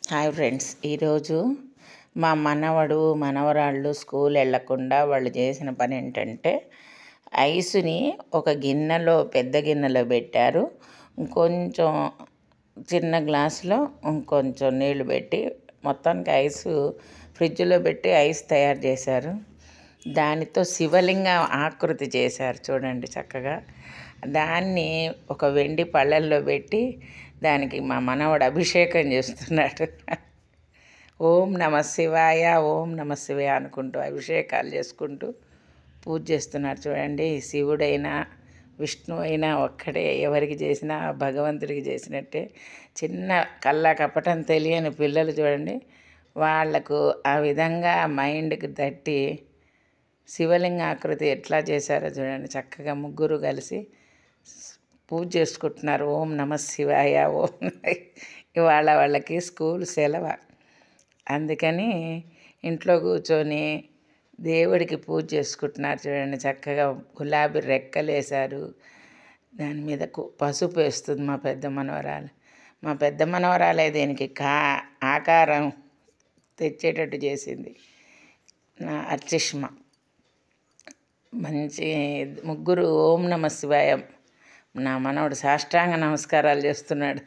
hi friends ఈరోజు మా మనవడు మనవరాళ్ళు స్కూల్ వెళ్ళకుండా వాళ్ళు చేసిన పని ఏంటంటే ఐస్ని ఒక గిన్నెలో పెద్ద గిన్నెలో పెట్టారు కొంచెం చిన్న గ్లాసులో ఇంకొంచెం నీళ్లు పెట్టి మొత్తానికి ఐస్ ఫ్రిడ్జ్లో పెట్టి ఐస్ తయారు చేశారు దానితో శివలింగ ఆకృతి చేశారు చూడండి చక్కగా దాన్ని ఒక వెండి పళ్ళల్లో పెట్టి దానికి మా మనవడు అభిషేకం చేస్తున్నాడు ఓం నమ శివాయ ఓం నమ శివాయ అనుకుంటూ అభిషేకాలు చేసుకుంటూ పూజ చేస్తున్నారు చూడండి శివుడైనా విష్ణు అయినా ఒక్కడే ఎవరికి చేసినా భగవంతుడికి చేసినట్టే చిన్న కళ్ళ కపటం తెలియని పిల్లలు చూడండి వాళ్లకు ఆ విధంగా మైండ్కి తట్టి శివలింగ ఆకృతి ఎట్లా చేశారో చూడండి చక్కగా ముగ్గురు కలిసి పూజ చేసుకుంటున్నారు ఓం నమ శివాయ ఓం ఇవాళ వాళ్ళకి స్కూల్ సెలవు అందుకని ఇంట్లో కూర్చొని దేవుడికి పూజ చేసుకుంటున్నారు చూడండి చక్కగా గులాబీ రెక్కలు వేశారు దాని మీద కు- పసుపు వేస్తుంది మా పెద్ద మనవరాలు మా పెద్ద మనవరాలే దీనికి కా ఆకారం తెచ్చేటట్టు చేసింది నా అర్చిష్మ మంచి ముగ్గురు ఓం నమ శివాయ నా మనవడు సాష్టాంగ నమస్కారాలు చేస్తున్నాడు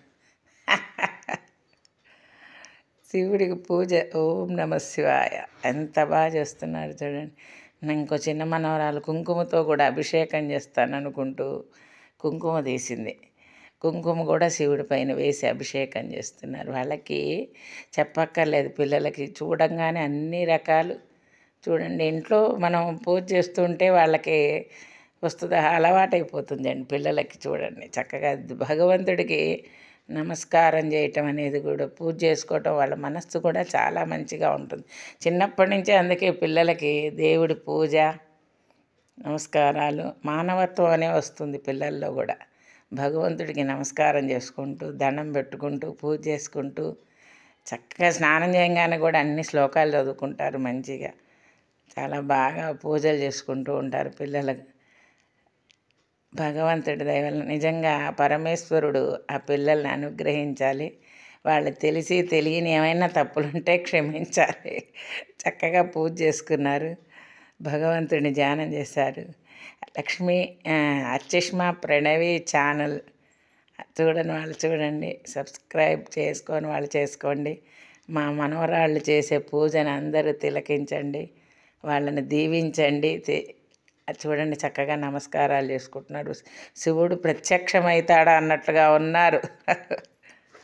శివుడికి పూజ ఓం నమ శివాయ ఎంత బాగా చేస్తున్నారు చూడండి నా ఇంకో చిన్న మనవరాలు కుంకుమతో కూడా అభిషేకం చేస్తాను అనుకుంటూ కుంకుమ తీసింది కుంకుమ కూడా శివుడి పైన వేసి అభిషేకం చేస్తున్నారు వాళ్ళకి చెప్పక్కర్లేదు పిల్లలకి చూడంగానే అన్ని రకాలు చూడండి ఇంట్లో మనం పూజ చేస్తుంటే వాళ్ళకి వస్తుంది అలవాటైపోతుంది అండి పిల్లలకి చూడండి చక్కగా భగవంతుడికి నమస్కారం చేయటం అనేది కూడా పూజ చేసుకోవటం వాళ్ళ మనస్సు కూడా చాలా మంచిగా ఉంటుంది చిన్నప్పటి నుంచే అందుకే పిల్లలకి దేవుడి పూజ నమస్కారాలు మానవత్వం అనే వస్తుంది పిల్లల్లో కూడా భగవంతుడికి నమస్కారం చేసుకుంటూ దండం పెట్టుకుంటూ పూజ చేసుకుంటూ చక్కగా స్నానం చేయగానే కూడా అన్ని శ్లోకాలు చదువుకుంటారు మంచిగా చాలా బాగా పూజలు చేసుకుంటూ ఉంటారు పిల్లలకు భగవంతుడి దయ వల్ల నిజంగా పరమేశ్వరుడు ఆ పిల్లల్ని అనుగ్రహించాలి వాళ్ళు తెలిసి తెలియని ఏమైనా తప్పులుంటే క్షమించాలి చక్కగా పూజ చేసుకున్నారు భగవంతుడిని ధ్యానం చేశారు లక్ష్మి ఆ, అర్చిష్మ ప్రణవి ఛానల్ చూడని వాళ్ళు చూడండి సబ్స్క్రైబ్ చేసుకొని వాళ్ళు చేసుకోండి మా మనవరాళ్ళు చేసే పూజను అందరూ తిలకించండి వాళ్ళని దీవించండి తి- చూడండి చక్కగా నమస్కారాలు చేసుకుంటున్నారు శివుడు ప్రత్యక్షమవుతాడా అన్నట్లుగా ఉన్నారు